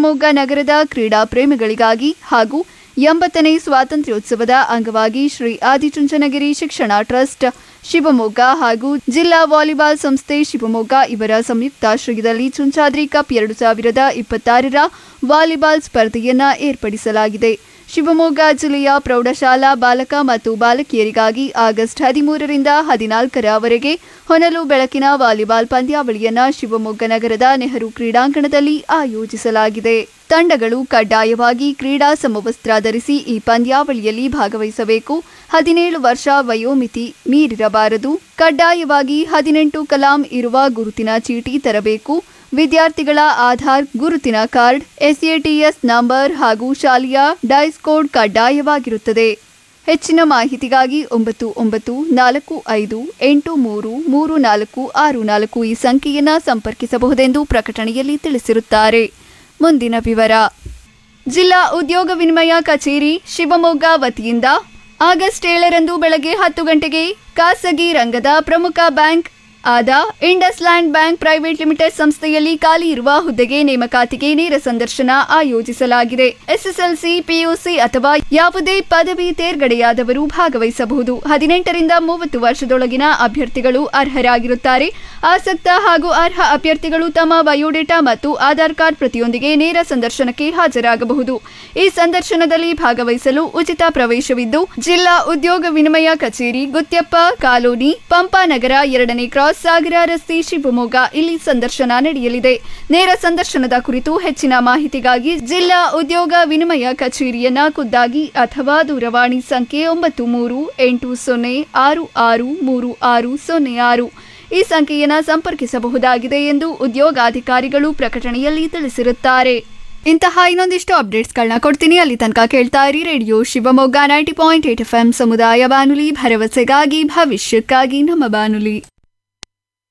ಶಿವಮೊಗ್ಗ ನಗರದ ಕ್ರೀಡಾ ಪ್ರೇಮಿಗಳಿಗಾಗಿ ಹಾಗೂ ಎಂಬತ್ತನೇ ಸ್ವಾತಂತ್ರ್ಯೋತ್ಸವದ ಅಂಗವಾಗಿ ಶ್ರೀ ಆದಿಚುಂಚನಗಿರಿ ಶಿಕ್ಷಣ ಟ್ರಸ್ಟ್ ಶಿವಮೊಗ್ಗ ಹಾಗೂ ಜಿಲ್ಲಾ ವಾಲಿಬಾಲ್ ಸಂಸ್ಥೆ ಶಿವಮೊಗ್ಗ ಇವರ ಸಂಯುಕ್ತಾಶ್ರಯದಲ್ಲಿ ಚುಂಚಾದ್ರಿ ಕಪ್ ಎರಡು ಸಾವಿರದ ಇಪ್ಪತ್ತಾರರ ವಾಲಿಬಾಲ್ ಸ್ಪರ್ಧೆಯನ್ನ ಏರ್ಪಡಿಸಲಾಗಿದೆ ಶಿವಮೊಗ್ಗ ಜಿಲ್ಲೆಯ ಪ್ರೌಢಶಾಲಾ ಬಾಲಕ ಮತ್ತು ಬಾಲಕಿಯರಿಗಾಗಿ ಆಗಸ್ಟ್ ಹದಿಮೂರರಿಂದ ಹದಿನಾಲ್ಕರವರೆಗೆ ಹೊನಲು ಬೆಳಕಿನ ವಾಲಿಬಾಲ್ ಪಂದ್ಯಾವಳಿಯನ್ನ ಶಿವಮೊಗ್ಗ ನಗರದ ನೆಹರು ಕ್ರೀಡಾಂಗಣದಲ್ಲಿ ಆಯೋಜಿಸಲಾಗಿದೆ ತಂಡಗಳು ಕಡ್ಡಾಯವಾಗಿ ಕ್ರೀಡಾ ಸಮವಸ್ತ್ರ ಧರಿಸಿ ಈ ಪಂದ್ಯಾವಳಿಯಲ್ಲಿ ಭಾಗವಹಿಸಬೇಕು ಹದಿನೇಳು ವರ್ಷ ವಯೋಮಿತಿ ಮೀರಿರಬಾರದು ಕಡ್ಡಾಯವಾಗಿ ಹದಿನೆಂಟು ಕಲಾಂ ಇರುವ ಗುರುತಿನ ಚೀಟಿ ತರಬೇಕು ವಿದ್ಯಾರ್ಥಿಗಳ ಆಧಾರ್ ಗುರುತಿನ ಕಾರ್ಡ್ ಎಸ್ಎಟಿಎಸ್ ನಂಬರ್ ಹಾಗೂ ಶಾಲೆಯ ಡೈಸ್ ಕೋಡ್ ಕಡ್ಡಾಯವಾಗಿರುತ್ತದೆ ಹೆಚ್ಚಿನ ಮಾಹಿತಿಗಾಗಿ ಒಂಬತ್ತು ಒಂಬತ್ತು ನಾಲ್ಕು ಐದು ಎಂಟು ಮೂರು ಮೂರು ನಾಲ್ಕು ಆರು ನಾಲ್ಕು ಈ ಸಂಖ್ಯೆಯನ್ನು ಸಂಪರ್ಕಿಸಬಹುದೆಂದು ಪ್ರಕಟಣೆಯಲ್ಲಿ ತಿಳಿಸಿರುತ್ತಾರೆ ಮುಂದಿನ ವಿವರ ಜಿಲ್ಲಾ ಉದ್ಯೋಗ ವಿನಿಮಯ ಕಚೇರಿ ಶಿವಮೊಗ್ಗ ವತಿಯಿಂದ ಆಗಸ್ಟ್ ಏಳರಂದು ಬೆಳಗ್ಗೆ ಹತ್ತು ಗಂಟೆಗೆ ಖಾಸಗಿ ರಂಗದ ಪ್ರಮುಖ ಬ್ಯಾಂಕ್ ಆದ IndusInd bank private limited ಸಂಸ್ಥೆಯಲ್ಲಿ ಖಾಲಿ ಇರುವ ಹುದ್ದೆಗೆ ನೇಮಕಾತಿಗೆ ನೇರ ಸಂದರ್ಶನ ಆಯೋಜಿಸಲಾಗಿದೆ ಎಸ್ಎಸ್ಎಲ್ಸಿ ಪಿಯುಸಿ ಅಥವಾ ಯಾವುದೇ ಪದವಿ ತೇರ್ಗಡೆಯಾದವರು ಭಾಗವಹಿಸಬಹುದು ಹದಿನೆಂಟರಿಂದ ಮೂವತ್ತು ವರ್ಷದೊಳಗಿನ ಅಭ್ಯರ್ಥಿಗಳು ಅರ್ಹರಾಗಿರುತ್ತಾರೆ ಆಸಕ್ತ ಹಾಗೂ ಅರ್ಹ ಅಭ್ಯರ್ಥಿಗಳು ತಮ್ಮ ಬಯೋಡೇಟಾ ಮತ್ತು ಆಧಾರ್ ಕಾರ್ಡ್ ಪ್ರತಿಯೊಂದಿಗೆ ನೇರ ಸಂದರ್ಶನಕ್ಕೆ ಹಾಜರಾಗಬಹುದು ಈ ಸಂದರ್ಶನದಲ್ಲಿ ಭಾಗವಹಿಸಲು ಉಚಿತ ಪ್ರವೇಶವಿದ್ದು ಜಿಲ್ಲಾ ಉದ್ಯೋಗ ವಿನಿಮಯ ಕಚೇರಿ ಗುತ್ಯಪ್ಪ ಕಾಲೋನಿ ಪಂಪಾನಗರ ಎರಡನೇ ಕ್ರಾಸ್ ಸಾಗರ ರಸ್ತೆ ಶಿವಮೊಗ್ಗ ಇಲ್ಲಿ ಸಂದರ್ಶನ ನಡೆಯಲಿದೆ ನೇರ ಸಂದರ್ಶನದ ಕುರಿತು ಹೆಚ್ಚಿನ ಮಾಹಿತಿಗಾಗಿ ಜಿಲ್ಲಾ ಉದ್ಯೋಗ ವಿನಿಮಯ ಕಚೇರಿಯನ್ನ ಖುದ್ದಾಗಿ ಅಥವಾ ದೂರವಾಣಿ ಸಂಖ್ಯೆ ಒಂಬತ್ತು ಮೂರು ಎಂಟು ಸೊನ್ನೆ ಆರು ಆರು ಮೂರು ಆರು ಸೊನ್ನೆ ಆರು ಈ ಸಂಖ್ಯೆಯನ್ನು ಸಂಪರ್ಕಿಸಬಹುದಾಗಿದೆ ಎಂದು ಉದ್ಯೋಗಾಧಿಕಾರಿಗಳು ಪ್ರಕಟಣೆಯಲ್ಲಿ ತಿಳಿಸಿರುತ್ತಾರೆ ಇಂತಹ ಇನ್ನೊಂದಿಷ್ಟು ಅಪ್ಡೇಟ್ಸ್ಗಳನ್ನ ಕೊಡ್ತೀನಿ ಅಲ್ಲಿ ತನಕ ಕೇಳ್ತಾ ಇರಿ radio Shivamogga ninety point eight F M ಸಮುದಾಯ ಬಾನುಲಿ ಭರವಸೆಗಾಗಿ ಭವಿಷ್ಯಕ್ಕಾಗಿ ನಮ್ಮ ಬಾನುಲಿ